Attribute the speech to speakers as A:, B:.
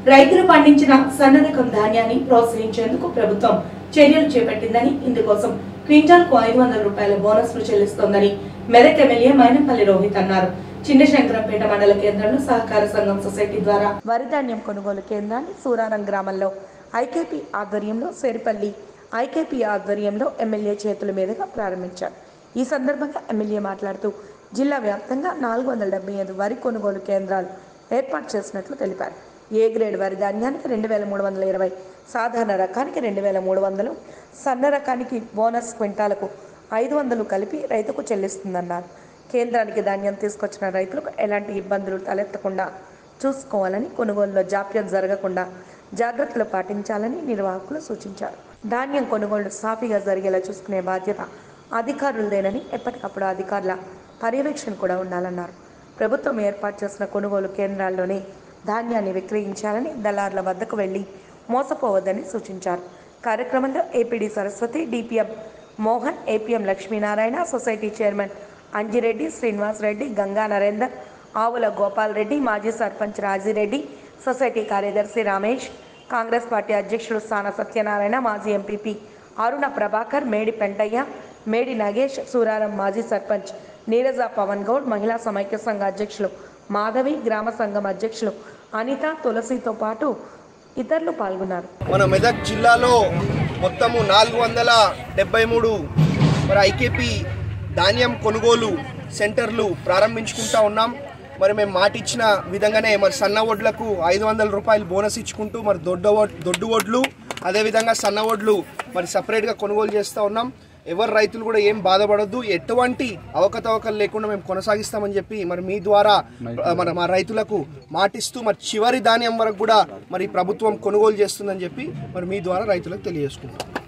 A: రైతులు పండించిన సన్నరకం ధాన్యాన్ని ప్రోత్సహించేందుకు ప్రభుత్వం చర్యలు చేపట్టిందని ఇందుకోసం క్వింటాల్కు ఐదు వందల రూపాయల బోనస్ ను చెల్లిస్తోందని మెదక్ ఎమ్మెల్యే మైనంపల్లి రోహిత్ అన్నారు చిన్న శంకరంపేట మండల కేంద్రంలో సహకార సంఘం సొసైటీ ద్వారా వరి ధాన్యం కొనుగోలు కేంద్రాన్ని సూరారం గ్రామంలో ఐకేపీ ఆధ్వర్యంలో సేరిపల్లి ఐకేపీ ఆధ్వర్యంలో ఎమ్మెల్యే చేతుల మీదుగా ప్రారంభించారు ఈ సందర్భంగా ఎమ్మెల్యే మాట్లాడుతూ జిల్లా వ్యాప్తంగా నాలుగు వందల డెబ్బై ఐదు వరి కొనుగోలు కేంద్రాలు ఏర్పాటు చేసినట్లు తెలిపారు ఏ గ్రేడ్ వరి ధాన్యానికి రెండు వేల మూడు వందల ఇరవై సాధారణ రకానికి రెండు వేల మూడు వందలు సన్న రకానికి బోనస్ క్వింటాలకు ఐదు వందలు కలిపి రైతుకు చెల్లిస్తుందన్నారు కేంద్రానికి ధాన్యం తీసుకొచ్చిన రైతులకు ఎలాంటి ఇబ్బందులు తలెత్తకుండా చూసుకోవాలని కొనుగోలులో జాప్యం జరగకుండా జాగ్రత్తలు పాటించాలని నిర్వాహకులు సూచించారు ధాన్యం కొనుగోలు సాఫీగా జరిగేలా చూసుకునే బాధ్యత అధికారులదేనని ఎప్పటికప్పుడు అధికారుల పర్యవేక్షణ కూడా ఉండాలన్నారు ప్రభుత్వం ఏర్పాటు చేసిన కొనుగోలు కేంద్రాల్లోనే ధాన్యాన్ని విక్రయించాలని దళార్ల వద్దకు వెళ్లి మోసపోవద్దని సూచించారు కార్యక్రమంలో APD Saraswati DPM Mohan APM Lakshminarayana society chairman Anjireddy Srinivas Reddy Ganga Narender Avula Gopal Reddy మాజీ సర్పంచ్ రాజిరెడ్డి సొసైటీ కార్యదర్శి రమేష్ కాంగ్రెస్ పార్టీ అధ్యక్షుడు స్థాన సత్యనారాయణ మాజీ ఎంపీపీ అరుణ ప్రభాకర్ మేడి పెంటయ్య మేడి నగేష్ సూరారం మాజీ సర్పంచ్ నీరజ పవన్ గౌడ్ మహిళా సమైక్య సంఘ అధ్యక్షులు మాధవి గ్రామ సంఘం అధ్యక్షులు అనిత తులసితో పాటు ఇతరులు పాల్గొన్నారు
B: మన మెదక్ జిల్లాలో మొత్తము నాలుగు వందల డెబ్బై మూడు మరి ఐకేపీ ధాన్యం కొనుగోలు సెంటర్లు ప్రారంభించుకుంటా ఉన్నాం మరి మేము మాట ఇచ్చిన విధంగానే మరి సన్న ఒడ్లకు ఐదు వందల రూపాయలు బోనస్ ఇచ్చుకుంటూ మరి దొడ్డ ఒడ్- దొడ్డు ఒడ్లు అదేవిధంగా సన్న ఒడ్లు మరి సపరేట్గా కొనుగోలు చేస్తూ ఉన్నాం ఎవరు రైతులు కూడా ఏం బాధపడొద్దు ఎటువంటి అవకతవకలు లేకుండా మేము కొనసాగిస్తామని చెప్పి మరి మీ ద్వారా ఆ, మన మా రైతులకు మాటిస్తూ మరి చివరి ధాన్యం వరకు కూడా మరి ప్రభుత్వం కొనుగోలు చేస్తుందని చెప్పి మరి మీ ద్వారా రైతులకు తెలియజేసుకుంటాం